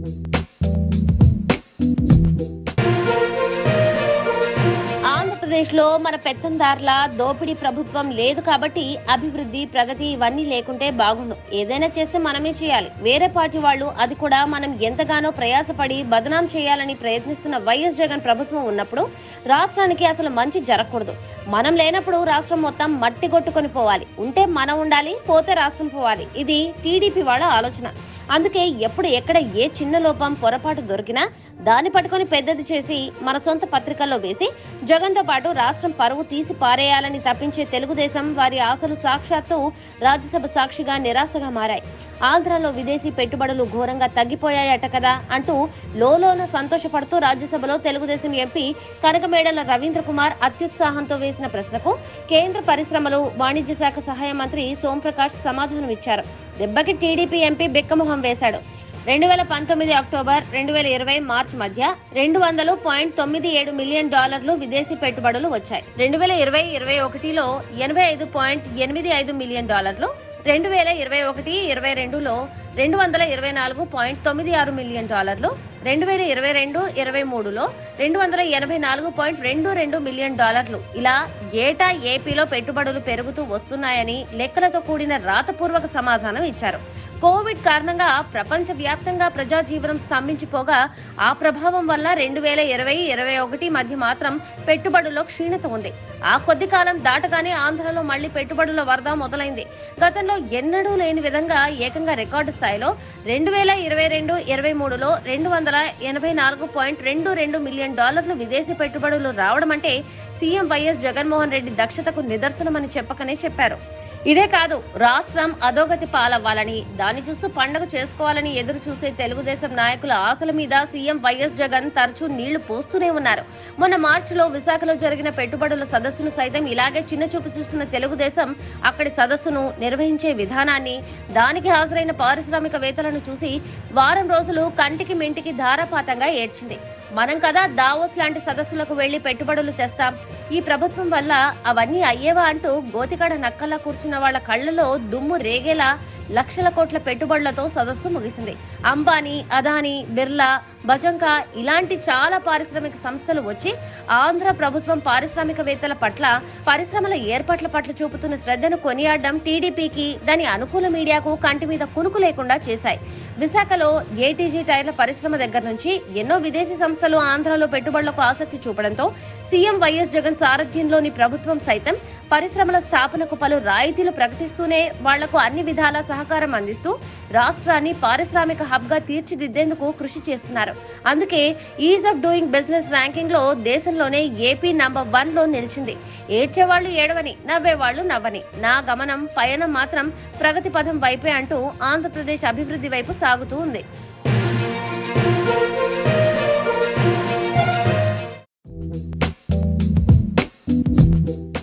ఆంధ్రప్రదేశ్లో మన పెత్తందారుల దోపిడీ ప్రభుత్వం లేదు కాబట్టి అభివృద్ధి ప్రగతి ఇవన్నీ లేకుంటే బాగుండు ఏదైనా చేస్తే మనమే చేయాలి వేరే పార్టీ వాళ్ళు అది కూడా మనం ఎంతగానో ప్రయాసపడి బదనాం చేయాలని ప్రయత్నిస్తున్న వైఎస్ జగన్ ప్రభుత్వం ఉన్నప్పుడు రాష్ట్రానికి అసలు మంచి జరగకూడదు మనం లేనప్పుడు రాష్ట్రం మొత్తం మట్టి కొట్టుకొని పోవాలి ఉంటే మనం ఉండాలి పోతే రాష్ట్రం పోవాలి ఇది టీడీపీ వాళ్ళ ఆలోచన అందుకే ఎప్పుడు ఎక్కడ ఏ చిన్న లోపం పొరపాటు దొరికినా దాన్ని పట్టుకొని పెద్దది చేసి మన సొంత పత్రికల్లో వేసి జగన్తో పాటు రాష్ట్రం పరువు తీసి పారేయాలని తప్పించే తెలుగుదేశం వారి ఆశలు సాక్షాత్తు రాజ్యసభ సాక్షిగా నిరాశగా మారాయి ఆంధ్రాలో విదేశీ పెట్టుబడులు ఘోరంగా తగ్గిపోయాయట కదా అంటూ లోలోన సంతోషపడుతూ రాజ్యసభలో తెలుగుదేశం ఎంపీ కనకమేడల రవీంద్ర కుమార్ అత్యుత్సాహంతో వేసిన ప్రశ్నకు కేంద్ర పరిశ్రమలు వాణిజ్య శాఖ సహాయ మంత్రి సోంప్రకాష్ సమాధానం ఇచ్చారు దెబ్బకి టీడీపీ ఎంపీ బిక్కమొహం వేశాడు రెండు వేల పంతొమ్మిది అక్టోబర్ రెండు వేల ఇరవై మార్చ్ మధ్య రెండు వందలు పాయింట్ తొమ్మిది ఏడు మిలియన్ డాలర్లు విదేశీ పెట్టుబడులు వచ్చాయి రెండు వేల ఇరవై ఇరవై ఒకటిలో ఎనభై ఐదు పాయింట్ ఎనిమిది ఐదు మిలియన్ డాలర్లు రెండు వేల ఇరవై ఒకటి ఇరవై రెండులో రెండు వందల ఇరవై నాలుగు పాయింట్ తొమ్మిది ఆరు మిలియన్ డాలర్లు రెండు వేల ఇరవై రెండు ఇరవై మూడులో రెండు వందల ఎనభై నాలుగు పాయింట్ రెండు రెండు మిలియన్ డాలర్లు ఇలా ఏటా ఏపీలో పెట్టుబడులు పెరుగుతూ వస్తున్నాయని లెక్కలతో కూడిన రాతపూర్వక సమాధానం ఇచ్చారు కోవిడ్ కారణంగా ప్రపంచ వ్యాప్తంగా ప్రజాజీవనం స్తంభించిపోగా ఆ ప్రభావం వల్ల రెండు వేల ఇరవై ఇరవై ఒకటి మధ్య మాత్రం పెట్టుబడుల్లో క్షీణత ఉంది ఆ కొద్ది కాలం దాటగానే ఆంధ్రలో మళ్లీ పెట్టుబడుల వరద మొదలైంది గతంలో ఎన్నడూ లేని విధంగా ఏకంగా రికార్డు స్థాయిలో రెండు వేల ఇరవై రెండు ఇరవై మూడులో రెండు వందల ఎనభై నాలుగు పాయింట్ రెండు రెండు మిలియన్ డాలర్లు విదేశీ పెట్టుబడులు రావడం అంటే సీఎం వైఎస్ జగన్మోహన్ రెడ్డి దక్షతకు నిదర్శనమని చెప్పకనే చెప్పారు ఇదే కాదు రాష్ట్రం అధోగతి పాలవ్వాలని దాన్ని చూస్తూ పండగ చేసుకోవాలని ఎదురు చూసే తెలుగుదేశం నాయకుల ఆశల మీద సీఎం వైఎస్ జగన్ తరచూ నీళ్లు పోస్తూనే ఉన్నారు మొన్న మార్చిలో విశాఖలో జరిగిన పెట్టుబడుల సదస్సును సైతం ఇలాగే చిన్న చూపు చూస్తున్న తెలుగుదేశం అక్కడి సదస్సును నిర్వహించే విధానాన్ని దానికి హాజరైన పారిశ్రామికవేత్తలను చూసి వారం రోజులు కంటికి మెంటికి ధారాపాతంగా ఏడ్చింది మనం కదా దావోస్ లాంటి సదస్సులకు వెళ్లి పెట్టుబడులు తెస్తాం ఈ ప్రభుత్వం వల్ల అవన్నీ అయ్యేవా అంటూ గోతికాడ నక్కల్లా కూర్చున్న వాళ్ళ కళ్ళలో దుమ్ము రేగేలా లక్షల కోట్ల పెట్టుబడులతో సదస్సు ముగిసింది అంబానీ అదానీ బిర్లా బజంకా ఇలాంటి చాలా పారిశ్రామిక సంస్థలు వచ్చి ఆంధ్ర ప్రభుత్వం పారిశ్రామికవేత్తల పట్ల పరిశ్రమల ఏర్పాట్ల పట్ల చూపుతున్న శ్రద్ధను కొనియాడడం టీడీపీకి దాని అనుకూల మీడియాకు కంటి మీద కునుకు లేకుండా చేశాయి విశాఖలో ఏటీజీ టైర్ల పరిశ్రమ దగ్గర నుంచి ఎన్నో విదేశీ సంస్థలు ఆంధ్రలో పెట్టుబడులకు ఆసక్తి చూపడంతో సీఎం వైఎస్ జగన్ సారథ్యంలోని ప్రభుత్వం సైతం పరిశ్రమల స్థాపనకు పలు రాయితీలు ప్రకటిస్తూనే వాళ్లకు అన్ని విధాల సహకారం అందిస్తూ రాష్ట్రాన్ని పారిశ్రామిక హబ్ గా తీర్చిదిద్దేందుకు కృషి చేస్తున్నారు అందుకే ease of doing business ranking లో దేశంలోనే ఏపీ నంబర్ వన్ లో నిలిచింది ఏడ్చేవాళ్లు ఏడవని నవ్వేవాళ్లు నవ్వని నా గమనం పయనం మాత్రం ప్రగతి పథం వైపే అంటూ ఆంధ్రప్రదేశ్ అభివృద్ధి వైపు సాగుతూ ఉంది